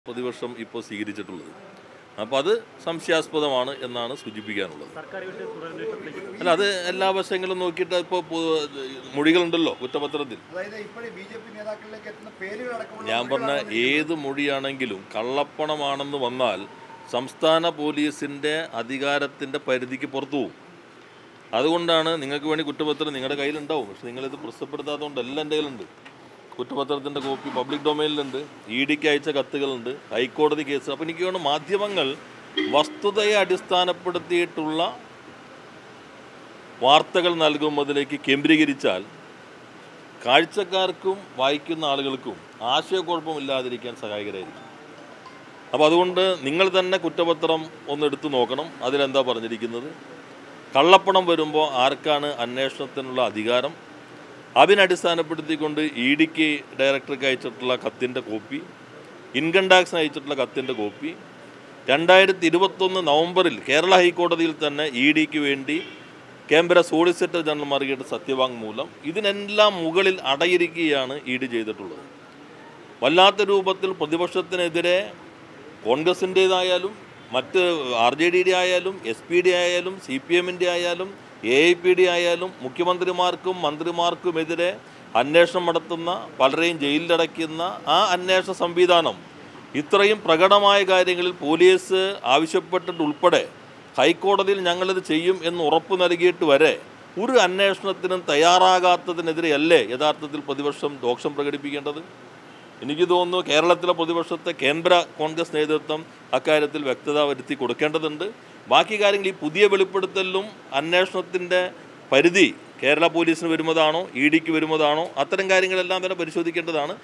പ്രതിവർഷം ഇപ്പോൾ സ്വീകരിച്ചിട്ടുള്ളത് അപ്പോൾ അത് സംശയാസ്പദമാണ് എന്നാണ് സൂചിപ്പിക്കാനുള്ളത് സർക്കാർ വിട്ട് തുടരന്വേഷണത്തിലേക്ക് അല്ല അത് എല്ലാ വശങ്ങളും നോക്കിയിട്ട് ഇപ്പോൾ മൊഴികളുണ്ടല്ലോ കുറ്റപത്രത്തിൽ അതായത് ഇപ്പോഴും ബി ജെ പി നേതാക്കളിലേക്ക് എത്തുന്ന പേരുകൾ അടക്കമുള്ള ഞാൻ പറഞ്ഞ ഏത് മൊഴിയാണെങ്കിലും കള്ളപ്പണമാണെന്ന് വന്നാൽ സംസ്ഥാന പോലീസിൻ്റെ അധികാരത്തിൻ്റെ പരിധിക്ക് പുറത്തു പോകും അതുകൊണ്ടാണ് നിങ്ങൾക്ക് വേണ്ടി കുറ്റപത്രം നിങ്ങളുടെ കയ്യിലുണ്ടാവും പക്ഷെ നിങ്ങളിത് പ്രസിദ്ധപ്പെടുത്താത്തതുകൊണ്ട് എല്ലാം എൻ്റെ കയ്യിലുണ്ട് കുറ്റപത്രത്തിൻ്റെ കോപ്പി പബ്ലിക് ഡൊമൈനിലുണ്ട് ഇ ഡിക്ക് അയച്ച കത്തുകളുണ്ട് ഹൈക്കോടതി കേസ് അപ്പോൾ എനിക്ക് തോന്നുന്നു മാധ്യമങ്ങൾ വസ്തുതയെ അടിസ്ഥാനപ്പെടുത്തിയിട്ടുള്ള വാർത്തകൾ നൽകുന്നതിലേക്ക് കേന്ദ്രീകരിച്ചാൽ കാഴ്ചക്കാർക്കും വായിക്കുന്ന ആളുകൾക്കും ആശയക്കുഴപ്പമില്ലാതിരിക്കാൻ സഹായകരമായിരിക്കും അപ്പോൾ അതുകൊണ്ട് നിങ്ങൾ തന്നെ കുറ്റപത്രം ഒന്ന് എടുത്തു നോക്കണം അതിലെന്താ പറഞ്ഞിരിക്കുന്നത് കള്ളപ്പണം വരുമ്പോൾ ആർക്കാണ് അന്വേഷണത്തിനുള്ള അധികാരം അതിനടിസ്ഥാനപ്പെടുത്തിക്കൊണ്ട് ഇ ഡിക്ക് ഡയറക്ടർക്ക് അയച്ചിട്ടുള്ള കത്തിൻ്റെ കോപ്പി ഇൻകം ടാക്സിന് അയച്ചിട്ടുള്ള കത്തിൻ്റെ കോപ്പി രണ്ടായിരത്തി ഇരുപത്തൊന്ന് നവംബറിൽ കേരള ഹൈക്കോടതിയിൽ തന്നെ ഇ ഡിക്ക് വേണ്ടി കേന്ദ്ര സോളിസിറ്റർ ജനറൽ മാർഗിയുടെ സത്യവാങ്മൂലം ഇതിനെല്ലാം മുകളിൽ അടയിരിക്കുകയാണ് ഇ ഡി ചെയ്തിട്ടുള്ളത് വല്ലാത്ത രൂപത്തിൽ പ്രതിപക്ഷത്തിനെതിരെ കോൺഗ്രസിൻ്റേതായാലും മറ്റ് ആർ ജെ ഡിയുടെ ആയാലും എസ് പി ഡി ആയാലും സി പി എമ്മിൻ്റെ ആയാലും എ ഐ പി ഡി ആയാലും മുഖ്യമന്ത്രിമാർക്കും മന്ത്രിമാർക്കുമെതിരെ അന്വേഷണം നടത്തുന്ന പലരെയും ജയിലിലടയ്ക്കുന്ന ആ അന്വേഷണ സംവിധാനം ഇത്രയും പ്രകടമായ കാര്യങ്ങളിൽ പോലീസ് ആവശ്യപ്പെട്ടിട്ടുൾപ്പെടെ ഹൈക്കോടതിയിൽ ഞങ്ങളിത് ചെയ്യും എന്ന് ഉറപ്പ് നൽകിയിട്ട് വരെ ഒരു അന്വേഷണത്തിനും തയ്യാറാകാത്തതിനെതിരെയല്ലേ യഥാർത്ഥത്തിൽ പ്രതിപക്ഷം ദോഷം പ്രകടിപ്പിക്കേണ്ടത് എനിക്ക് തോന്നുന്നു കേരളത്തിലെ പ്രതിപക്ഷത്തെ കേന്ദ്ര കോൺഗ്രസ് നേതൃത്വം അക്കാര്യത്തിൽ വ്യക്തത വരുത്തി കൊടുക്കേണ്ടതുണ്ട് ബാക്കി കാര്യങ്ങൾ ഈ പുതിയ വെളിപ്പെടുത്തലിലും അന്വേഷണത്തിൻ്റെ പരിധി കേരള പോലീസിന് വരുന്നതാണോ ഇ ഡിക്ക് വരുന്നതാണോ അത്തരം കാര്യങ്ങളെല്ലാം തന്നെ പരിശോധിക്കേണ്ടതാണ്